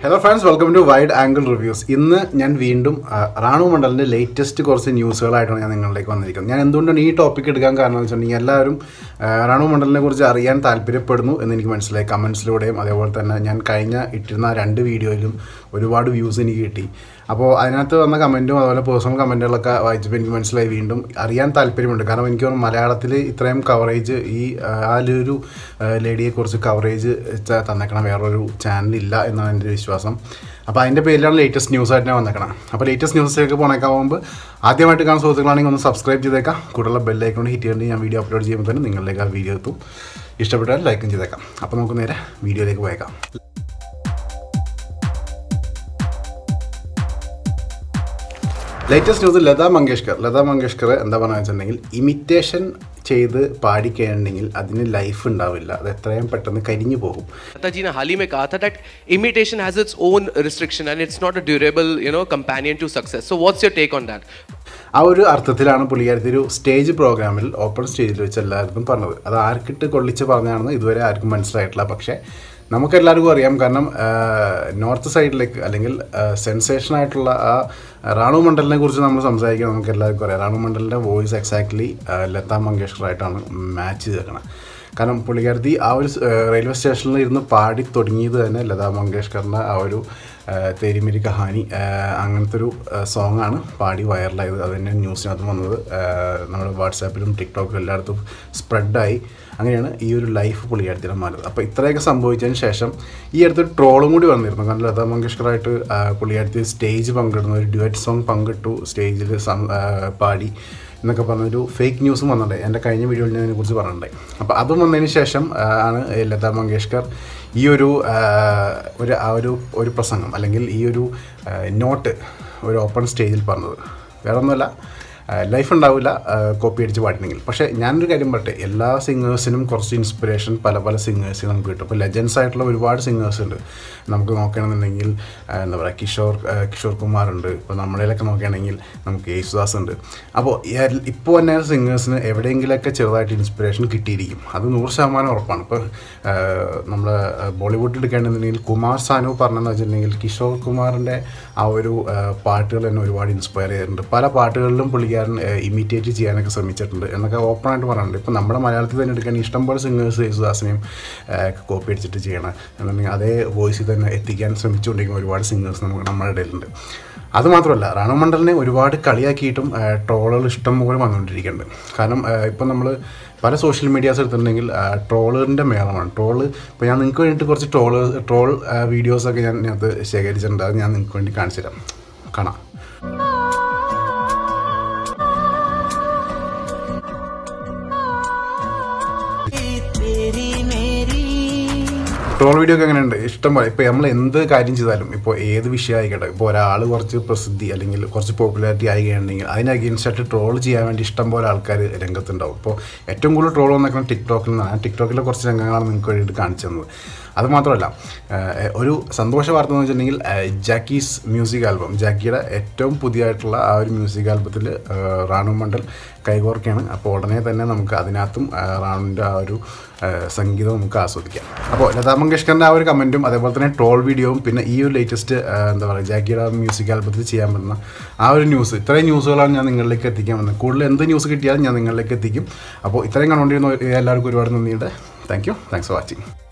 hello friends welcome to wide angle reviews ഇന്ന് ഞാൻ വീണ്ടും ആ, റാണു മണ്ഡലിൻ്റെ ലേറ്റസ്റ്റ് കുറച്ച് ന്യൂസുകളായിട്ടാണ് ഞാൻ നിങ്ങളിലേക്ക് വന്നിരിക്കുന്നത് ഞാൻ എന്തുകൊണ്ടാണ് ഈ ടോപ്പിക് എടുക്കാൻ കാരണം എന്ന് വെച്ചിട്ടുണ്ടെങ്കിൽ എല്ലാവരും ആ, റാണു മണ്ഡലിനെ കുറിച്ച് അറിയാൻ താല്പര്യപ്പെടുന്നു എന്ന് എനിക്ക് മനസ്സിലായി കമൻസിലൂടെയും അതേപോലെ തന്നെ ഞാൻ കഴിഞ്ഞ ഇട്ടിരുന്ന ആ രണ്ട് വീഡിയോയിലും ഒരുപാട് വ്യൂസ് എനിക്ക് കിട്ടി അപ്പോൾ അതിനകത്ത് വന്ന കമൻറ്റും അതുപോലെ പേഴ്സണൽ കമൻറ്റുകളൊക്കെ വായിച്ചപ്പോൾ എനിക്ക് മനസ്സിലായി വീണ്ടും അറിയാൻ താല്പര്യമുണ്ട് കാരണം എനിക്ക് തോന്നുന്നു മലയാളത്തിൽ ഇത്രയും കവറേജ് ഈ ആ, ആ ഒരു ലേഡിയെക്കുറിച്ച് കവറേജ് തന്നേക്കണം വേറൊരു ചാനലില്ല എന്നാണ് എൻ്റെ ഒരു വിശ്വാസം അപ്പോൾ അതിൻ്റെ പേരിലാണ് ലേറ്റസ്റ്റ് ന്യൂസ് ആയിട്ട് ഞാൻ വന്നേക്കണം അപ്പോൾ ലേറ്റസ്റ്റ് ന്യൂസിലേക്ക് പോണേക്കാൻ മുമ്പ് ആദ്യമായിട്ട് കാണുന്ന സുഹൃത്തുക്കളാണെങ്കിൽ ഒന്ന് സബ്സ്ക്രൈബ് ചെയ്തേക്കാം കൂടുതലുള്ള ബെല്ലൈക്കൊണ്ട് ഹിറ്റ് ചെയ്യേണ്ടി ഞാൻ വീഡിയോ അപ്ലോഡ് ചെയ്യുമ്പോൾ തന്നെ നിങ്ങളിലേക്ക് ആ വീഡിയോ എത്തും ഇഷ്ടപ്പെട്ടാൽ ലൈക്കും ചെയ്തേക്കാം അപ്പോൾ നമുക്ക് നേരെ വീഡിയോയിലേക്ക് പോയേക്കാം ലേറ്റസ്റ്റ് ന്യൂസ് ലതാ മങ്കേഷ്കർ ലതാ മങ്കേഷ്കർ എന്താ പറയുക വെച്ചിട്ടുണ്ടെങ്കിൽ ഇമിറ്റേഷൻ ചെയ്ത് പാടിക്കഴിഞ്ഞിട്ടുണ്ടെങ്കിൽ അതിന് ലൈഫ് ഉണ്ടാവില്ല അത് എത്രയും പെട്ടെന്ന് കരിഞ്ഞു പോകും लता जी ने हाल ही में कहा था that imitation has its own restriction and it's not a durable you know companion to success so what's your take on that ആ ഒരു അർത്ഥത്തിലാണ് പുള്ളിക്കാരത്തി ഒരു സ്റ്റേജ് പ്രോഗ്രാമിൽ ഓപ്പൺ സ്റ്റേജിൽ വെച്ച് എല്ലാവർക്കും പറഞ്ഞത് അത് ആർക്കിട്ട് കൊള്ളിച്ച് പറഞ്ഞാണെന്ന് ഇതുവരെ ആർക്കും മനസ്സിലായിട്ടില്ല പക്ഷേ നമുക്കെല്ലാവർക്കും അറിയാം കാരണം നോർത്ത് സൈഡിലേക്ക് അല്ലെങ്കിൽ സെൻസേഷൻ ആയിട്ടുള്ള ആ റാണു മണ്ഡലിനെ കുറിച്ച് നമ്മൾ സംസാരിക്കാൻ നമുക്ക് എല്ലാവർക്കും അറിയാം റാണു മണ്ഡലിൻ്റെ വോയിസ് എക്സാക്ട്ലി ലതാ മങ്കേഷ്കറായിട്ടാണ് മാച്ച് ചെയ്തേക്കണം കാരണം പുള്ളിക്കാരത്തി ആ ഒരു സ്- ഏഹ് റെയിൽവേ സ്റ്റേഷനിൽ ഇരുന്ന് പാടി തുടങ്ങിയത് തന്നെ ലതാ മങ്കേഷ്കറിൻ്റെ ആ ഒരു ഏഹ് തേരിമിരി കഹാനി ഏഹ് അങ്ങനത്തെ ഒരു സോങ് ആണ് പാടി വൈറലായത് അത് തന്നെ ന്യൂസിനകത്ത് വന്നത് ഏഹ് നമ്മുടെ വാട്സാപ്പിലും ടിക്ടോക്കിലും എല്ലായിടത്തും സ്പ്രെഡായി അങ്ങനെയാണ് ഈ ഒരു ലൈഫ് പുള്ളിക്കാരത്തിയുടെ മാറുന്നത് അപ്പോൾ ഇത്രയൊക്കെ സംഭവിച്ചതിന് ശേഷം ഈ അടുത്തൊരു ട്രോളും കൂടി വന്നിരുന്നു കാരണം ലതാ മങ്കേഷ്കറായിട്ട് പുള്ളിക്കാരത്തി സ്റ്റേജ് പങ്കിടുന്നു ഒരു ഡ്യുവറ്റ് സോങ് പങ്കിട്ടു സ്റ്റേജിൽ പാടി എന്നൊക്കെ പറഞ്ഞൊരു ഫേക്ക് ന്യൂസും വന്നിട്ടുണ്ട് എൻ്റെ കഴിഞ്ഞ വീഡിയോയിൽ ഞാൻ ഇതിനെക്കുറിച്ച് പറഞ്ഞിട്ടുണ്ടായി അപ്പോൾ അതും വന്നതിന് ശേഷം ആ, ആണ് ലതാ മങ്കേഷ്കർ ഈ ഒരു ആ, ഒരു ആ ഒരു ഒരു പ്രസംഗം അല്ലെങ്കിൽ ഈ ഒരു ആ, നോട്ട് ഒരു ഓപ്പൺ സ്റ്റേജിൽ പറഞ്ഞത് വേറെ ഒന്നുമല്ല ലൈഫ് ഉണ്ടാവില്ല കോപ്പി അടിച്ച് പാടണമെങ്കിൽ പക്ഷേ ഞാനൊരു കാര്യം പറയട്ടെ എല്ലാ സിംഗേഴ്സിനും കുറച്ച് ഇൻസ്പിറേഷൻ പല പല സിംഗേഴ്സിനും നമുക്ക് കിട്ടും ഇപ്പോൾ ലെജൻസ് ആയിട്ടുള്ള ഒരുപാട് സിംഗേഴ്സ് ഉണ്ട് നമുക്ക് നോക്കുകയാണെന്നുണ്ടെങ്കിൽ ആ, എന്താ പറയുക കിഷോർ ആ, കിഷോർ കുമാർ ഉണ്ട് ഇപ്പോൾ നമ്മുടെയിലൊക്കെ നോക്കുകയാണെങ്കിൽ നമുക്ക് യേശുദാസ് ഉണ്ട് അപ്പോൾ ഇപ്പോൾ തന്നെ സിംഗേഴ്സിന് എവിടെയെങ്കിലുമൊക്കെ ചെറുതായിട്ട് ഇൻസ്പിറേഷൻ കിട്ടിയിരിക്കും അത് നൂറ് ശതമാനം ഉറപ്പാണ് ഇപ്പോൾ നമ്മൾ ബോളിവുഡിൽ എടുക്കുകയാണെന്നുണ്ടെങ്കിൽ കുമാർ സാനു പറഞ്ഞതെന്ന് വെച്ചിട്ടുണ്ടെങ്കിൽ കിഷോർ കുമാറിൻ്റെ ആ ഒരു ആ, പാട്ടുകൾ തന്നെ ഒരുപാട് ഇൻസ്പയർ ചെയ്തിട്ടുണ്ട് പല പാട്ടുകളിലും പുള്ളിക്കാരൻ ഇമിറ്റേറ്റ് ചെയ്യാനൊക്കെ ശ്രമിച്ചിട്ടുണ്ട് എന്നൊക്കെ ഓപ്പണായിട്ട് പറയുന്നുണ്ട് ഇപ്പോൾ നമ്മുടെ മലയാളത്തിൽ തന്നെ എടുക്കുകയാണെങ്കിൽ ഇഷ്ടംപോലെ സിംഗേഴ്സ് യേശുദാസിനെയും കോപ്പി അടിച്ചിട്ട് ചെയ്യണം എന്നുണ്ടെങ്കിൽ അതേ വോയിസിൽ തന്നെ എത്തിക്കാൻ ശ്രമിച്ചുകൊണ്ടിരിക്കുന്ന ഒരുപാട് സിംഗേഴ്സ് നമുക്ക് നമ്മുടെ ഇടയിലുണ്ട് അത് മാത്രമല്ല റാണു മണ്ഡലിനെ ഒരുപാട് കളിയാക്കിയിട്ടും ട്രോളുകൾ ഇഷ്ടം പോലെ വന്നുകൊണ്ടിരിക്കുന്നുണ്ട് കാരണം ഇപ്പം നമ്മൾ പല സോഷ്യൽ മീഡിയാസ് എടുത്തിട്ടുണ്ടെങ്കിൽ ട്രോളറിൻ്റെ മേളമാണ് ട്രോള് ഇപ്പോൾ ഞാൻ നിങ്ങൾക്ക് വേണ്ടിയിട്ട് കുറച്ച് ട്രോള് ട്രോൾ വീഡിയോസൊക്കെ ഞാൻ ഇതിനകത്ത് ശേഖരിച്ചിട്ടുണ്ട് അത് ഞാൻ നിങ്ങൾക്ക് വേണ്ടി കാണിച്ചു തരാം കാണാം तेरी मेरी ട്രോൾ വീഡിയോ ഒക്കെ എങ്ങനെയുണ്ട് ഇഷ്ടം പോലെ ഇപ്പോൾ നമ്മൾ എന്ത് കാര്യം ചെയ്താലും ഇപ്പോൾ ഏത് വിഷയം ആയിക്കോട്ടെ ഇപ്പോൾ ഒരാൾ കുറച്ച് പ്രസിദ്ധി അല്ലെങ്കിൽ കുറച്ച് പോപ്പുലാരിറ്റി ആയി കഴിയുന്നുണ്ടെങ്കിൽ അതിന് against ആയിട്ട് ട്രോൾ ചെയ്യാൻ വേണ്ടി ഇഷ്ടം പോലെ ആൾക്കാർ രംഗത്തുണ്ടാവും ഇപ്പോൾ ഏറ്റവും കൂടുതൽ ട്രോൾ വന്നേക്കുന്നത് ടിക്ടോക്കിൽ നിന്നാണ് ടിക്ടോക്കിലെ കുറച്ച് രംഗങ്ങളാണ് നിങ്ങൾക്ക് വേണ്ടിയിട്ട് കാണിച്ചു തന്നത് അത് മാത്രമല്ല ഏഹ്, ഒരു സന്തോഷ വാർത്ത എന്ന് വെച്ചിട്ടുണ്ടെങ്കിൽ ഏഹ്, ജാക്കീസ് മ്യൂസിക് ആൽബം ജാക്കിയുടെ ഏറ്റവും പുതിയതായിട്ടുള്ള ആ ഒരു മ്യൂസിക് ആൽബത്തിൽ റാണു മണ്ഡൽ കൈകോർക്കുകയാണ് അപ്പോൾ ഉടനെ തന്നെ നമുക്ക് അതിനകത്തും ഏഹ്, റാണുവിൻ്റെ ആ ഒരു ഏഹ്, സംഗീതം നമുക്ക് ആസ്വദിക്കാം അപ്പോൾ ലതാ മങ്കേഷ്കറിൻ്റെ ആ ഒരു കമൻറ്റും അതേപോലെ തന്നെ ട്രോൾ വീഡിയോയും പിന്നെ ഈ ഒരു ലേറ്റസ്റ്റ് എന്താ പറയുക ജാക്കിയുടെ മ്യൂസിക് ആൽബത്തിൽ ചെയ്യാൻ പറ്റുന്ന ആ ഒരു ന്യൂസ് ഇത്രയും ന്യൂസുകളാണ് ഞാൻ നിങ്ങളിലേക്ക് എത്തിക്കാൻ വന്നത് കൂടുതൽ എന്ത് ന്യൂസ് കിട്ടിയാലും ഞാൻ നിങ്ങളിലേക്ക് എത്തിക്കും അപ്പോൾ ഇത്രയും കണ്ടുകൊണ്ടിരുന്ന എല്ലാവർക്കും ഒരുപാട് നന്ദിയുണ്ട് thank you thanks for watching